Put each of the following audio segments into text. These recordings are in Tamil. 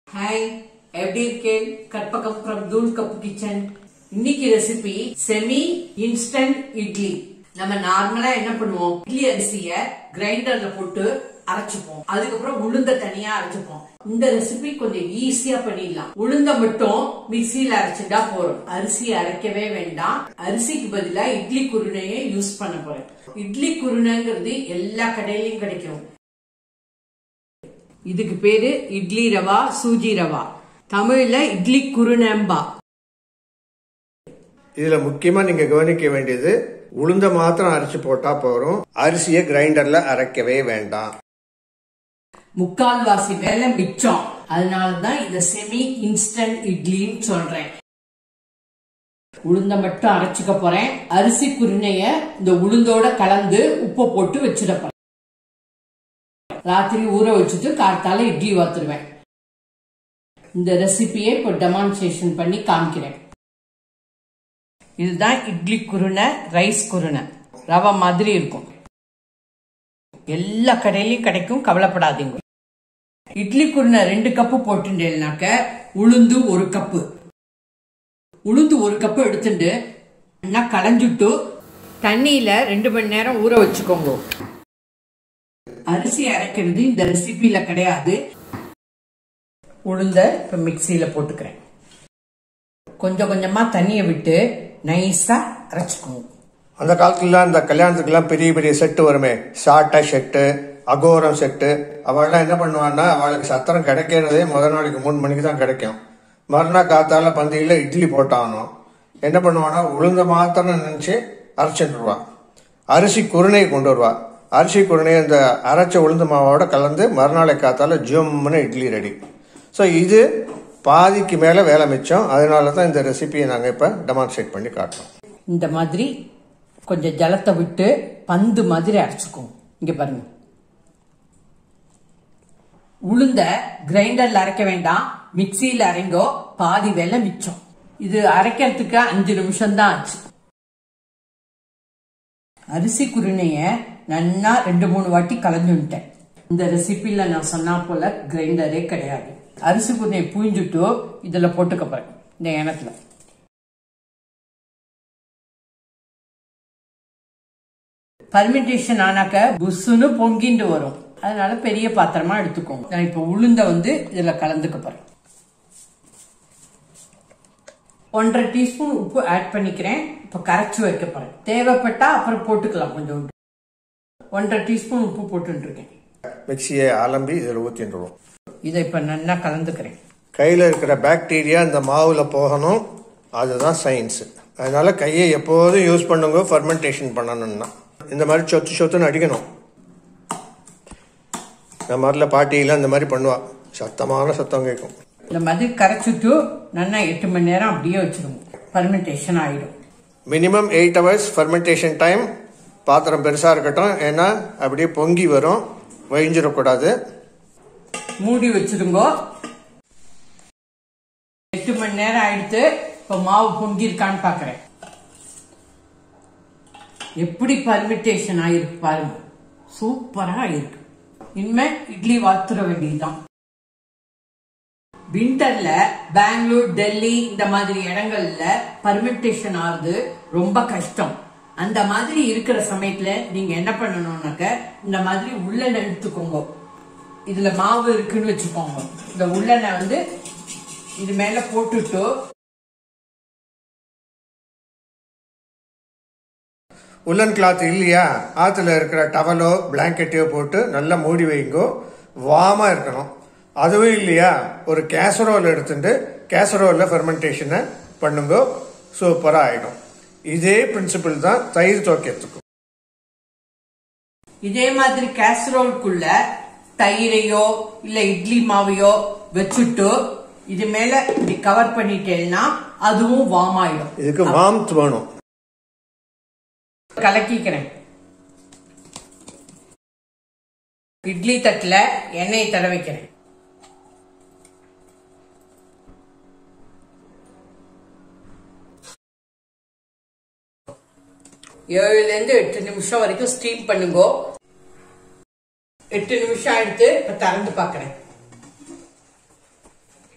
ஹாய் எப்படி இருக்கேன் கற்பகம் ஃப்ரம் தூள் கப்பு கிச்சன் இன்னைக்கு ரெசிபி செமி இன்ஸ்டன்ட் இட்லி நம்ம நார்மலா என்ன பண்ணுவோம் இட்லி அரிசிய கிரைண்டர்ல போட்டு அரைச்சுப்போம் அதுக்கப்புறம் உளுந்த தனியா அரைச்சுப்போம் இந்த ரெசிபி கொஞ்சம் ஈஸியா பண்ணிடலாம் உளுந்த மட்டும் மிக்சியில அரைச்சுட்டா போறோம் அரிசி அரைக்கவே வேண்டாம் அரிசிக்கு பதிலா இட்லி குருணையை யூஸ் பண்ண போறேன் இட்லி குருணைங்கிறது எல்லா கடையிலயும் கிடைக்கும் இதுக்கு பேரு இட்லி ரவா சூஜி ரவா தமிழ்ல இட்லி குருணம்பா இதுல முக்கியமா நீங்க கவனிக்க வேண்டியது உளுந்த மாத்திரம் அரைச்சு போட்டா போறோம் அரிசியை கிரைண்டர்ல அரைக்கவே வேண்டாம் முக்கால்வாசி வேலை மிச்சம் அதனாலதான் இத செமி இன்ஸ்டன்ட் இட்லின்னு சொல்றேன் உளுந்த மட்டும் அரைச்சுக்க போறேன் அரிசி குருணைய இந்த உளுந்தோட கலந்து உப்பு போட்டு வச்சிட போறேன் ராத்திரி ஊற வச்சுட்டு காத்தால இட்லி வாத்துருவேன் இந்த ரெசிபியை இப்போ டெமான்ஸ்ட்ரேஷன் பண்ணி காமிக்கிறேன் இதுதான் இட்லி குருணை ரைஸ் குருணை ரவை மாதிரி இருக்கும் எல்லா கடையிலயும் கிடைக்கும் கவலைப்படாதீங்க இட்லி குருணை ரெண்டு கப்பு போட்டுட்டேன்னாக்க உளுந்து ஒரு கப்பு உளுந்து ஒரு கப்பு எடுத்துட்டு நல்லா களைஞ்சுட்டு தண்ணியில ரெண்டு மணி நேரம் ஊற வச்சுக்கோங்க அரிசி அரைக்கிறது இந்த ரெசிபில கிடையாது உளுந்த இப்ப மிக்சியில போட்டுக்கிறேன் கொஞ்சம் கொஞ்சமா தண்ணியை விட்டு நைஸா அரைச்சுக்கோங்க அந்த காலத்துல இந்த கல்யாணத்துக்குலாம் பெரிய பெரிய செட்டு வருமே சாட்டை செட்டு அகோரம் செட்டு அவள்லாம் என்ன பண்ணுவான்னா அவளுக்கு சத்திரம் கிடைக்கிறதே முதல் நாளைக்கு மூணு மணிக்கு தான் கிடைக்கும் மறுநாள் காத்தால பந்தியில இட்லி போட்டானோ என்ன பண்ணுவான்னா உளுந்த மாத்திரம் நினைச்சு அரைச்சிட்டுருவா அரிசி குருணையை கொண்டு வருவா அரிசி குருணையை இந்த அரைச்ச உளுந்து மாவோட கலந்து மறுநாளை காத்தால ஜும்முன்னு இட்லி ரெடி ஸோ இது பாதிக்கு மேலே வேலை மிச்சம் அதனால தான் இந்த ரெசிபியை நாங்கள் இப்போ டெமான்ஸ்ட்ரேட் பண்ணி காட்டுறோம் இந்த மாதிரி கொஞ்சம் ஜலத்தை விட்டு பந்து மாதிரி அரைச்சுக்கோங்க இங்க பாருங்க உளுந்த கிரைண்டர்ல அரைக்க வேண்டாம் மிக்சியில அரைங்கோ பாதி வேலை மிச்சம் இது அரைக்கிறதுக்கு அஞ்சு நிமிஷம் தான் ஆச்சு அரிசி குருணைய நன்னா ரெண்டு மூணு வாட்டி கலந்துட்டேன் இந்த ரெசிபில நான் சொன்னா போல கிரைண்டரே கிடையாது அரிசி குருணையை புழிஞ்சுட்டு இதுல போட்டுக்க போறேன் இந்த எண்ணத்துல பர்மிட்டேஷன் ஆனாக்க புஸ்ஸுன்னு பொங்கிண்டு வரும் அதனால பெரிய பாத்திரமா எடுத்துக்கோங்க நான் இப்ப உளுந்த வந்து இதுல கலந்துக்க போறேன் ஒன்றரை டீஸ்பூன் உப்பு ஆட் பண்ணிக்கிறேன் இப்ப கரைச்சு வைக்க போறேன் தேவைப்பட்டா அப்புறம் போட்டுக்கலாம் கொஞ்சம் ஒன்றரை டீஸ்பூன் உப்பு போட்டுட்டு இருக்கேன் மிக்சியை அலம்பி இதில் ஊற்றிடுவோம் இதை இப்ப நல்லா கலந்துக்கிறேன் கையில் இருக்கிற பாக்டீரியா இந்த மாவில் போகணும் அதுதான் சயின்ஸ் அதனால கையை எப்போதும் யூஸ் பண்ணுங்க ஃபர்மெண்டேஷன் பண்ணணும்னா இந்த மாதிரி சொத்து சொத்துன்னு அடிக்கணும் இந்த மாதிரில பாட்டியெல்லாம் இந்த மாதிரி பண்ணுவா சத்தமான சத்தம் கேட்கும் இந்த மாதிரி கரைச்சிட்டு நல்லா எட்டு மணி நேரம் அப்படியே வச்சிருவோம் பர்மெண்டேஷன் ஆயிடும் minimum eight hours fermentation time பாத்திரம் பெருசாக இருக்கட்டும் ஏன்னா அப்படியே பொங்கி வரும் வழிஞ்சிடக்கூடாது மூடி வச்சிருங்கோ எட்டு மணி நேரம் ஆயிடுத்து இப்ப மாவு பொங்கி இருக்கான்னு பாக்குறேன் எப்படி பர்மிட்டேஷன் ஆயிருக்கு பாருங்க சூப்பரா ஆயிருக்கு இனிமே இட்லி வாத்துற வேண்டியதுதான் விண்டர்ல பெங்களூர் டெல்லி இந்த மாதிரி இடங்கள்ல பர்மிட்டேஷன் ஆகுது ரொம்ப கஷ்டம் அந்த மாதிரி இருக்கிற சமயத்துல நீங்க என்ன பண்ணணும்னாக்க இந்த மாதிரி உள்ளெண்ணெய் எடுத்துக்கோங்க இதுல மாவு இருக்குன்னு வச்சுக்கோங்க இந்த உள்ளெண்ணெய் வந்து இது மேல போட்டுட்டு உல்லன் கிளாத் இல்லையா ஆற்றுல இருக்கிற டவலோ பிளாங்கெட்டையோ போட்டு நல்லா மூடி வைங்கோ வாமாக இருக்கணும் அதுவும் இல்லையா ஒரு கேசரோல் எடுத்துட்டு கேசரோலில் ஃபெர்மெண்டேஷனை பண்ணுங்க சூப்பராக ஆகிடும் இதே பிரின்சிபிள் தான் தயிர் துவைக்கிறதுக்கும் இதே மாதிரி கேசரோல்குள்ள தயிரையோ இல்ல இட்லி மாவையோ வச்சுட்டு இது மேல இப்படி கவர் பண்ணிட்டேன்னா அதுவும் வார்ம் ஆயிடும் இதுக்கு வாம்த் வேணும் கலக்கிக்கிறேன் இட்லி தட்டுல எண்ணெய் தடவைக்கிறேன் ஏழுல இருந்து எட்டு நிமிஷம் வரைக்கும் ஸ்டீம் பண்ணுங்க எட்டு நிமிஷம் ஆயிடுத்து இப்ப திறந்து பாக்குறேன்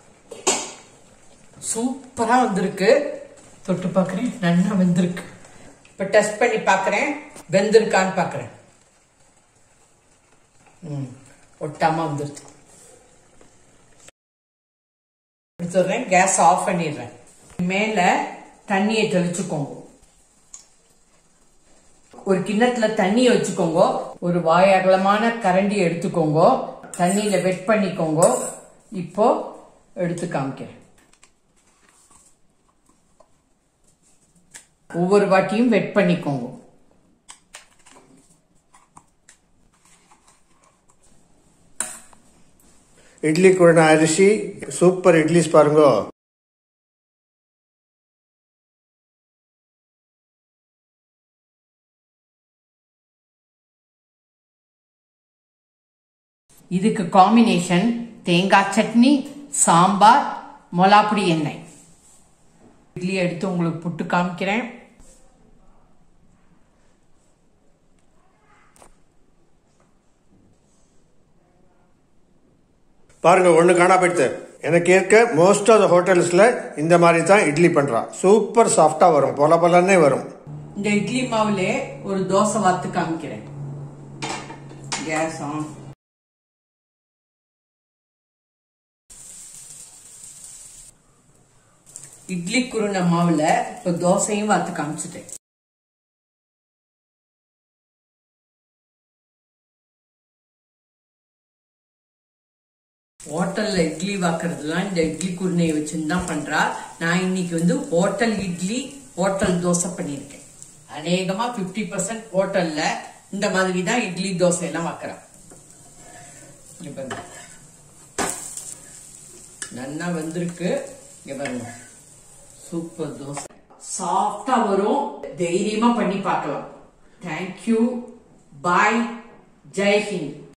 சூப்பரா வந்திருக்கு தொட்டு பார்க்கறேன் நல்லா வெந்திருக்கு இப்ப டெஸ்ட் பண்ணி பார்க்கறேன் வெந்திருக்கான்னு பார்க்கறேன் ம் ஒட்டாம வந்துருச்சு எடுத்துடுறேன் கேஸ் ஆஃப் பண்ணிடுறேன் மேல தண்ணியை தெளிச்சுக்கோங்க ஒரு கிண்ணத்துல தண்ணியை வச்சுக்கோங்க ஒரு வாய் அகலமான கரண்டி எடுத்துக்கோங்க தண்ணியில வெட் பண்ணிக்கோங்க இப்போ எடுத்து காமிக்கிறேன் ஒவ்வொரு வாட்டியும் வெட் பண்ணிக்கோங்க இட்லி கூட அரிசி சூப்பர் இட்லிஸ் பாருங்க இதுக்கு காம்பினேஷன் தேங்காய் சட்னி சாம்பார் மொளாப்புடி எண்ணெய் இட்லி எடுத்து உங்களுக்கு புட்டு காமிக்கிறேன் பாருங்க ஒண்ணு காணா போயிடுது எனக்கு ஏற்க மோஸ்ட் ஆஃப் த ஹோட்டல்ஸ்ல இந்த மாதிரி தான் இட்லி பண்றா சூப்பர் சாஃப்டா வரும் பொல பொலன்னே வரும் இந்த இட்லி மாவுல ஒரு தோசை வாத்து காமிக்கிறேன் கேஸ் ஆன் இட்லி குருண மாவுல இப்ப தோசையும் வாத்து காமிச்சிட்டேன் ஹோட்டல்ல இட்லி வாக்குறதுலாம் இந்த இட்லி குருணையை வச்சுன்னு தான் பண்றா நான் இன்னைக்கு வந்து ஹோட்டல் இட்லி ஹோட்டல் தோசை பண்ணியிருக்கேன் அநேகமா 50% பர்சன்ட் ஹோட்டல்ல இந்த மாதிரி தான் இட்லி தோசை எல்லாம் வாக்குறேன் இங்க பாருங்க. நல்லா வந்திருக்கு இங்க பாருங்க சூப்பர் தோசை சாஃப்டா வரும் தைரியமா பண்ணி பார்க்கலாம் தேங்க்யூ பாய் ஜெய் ஹிந்த்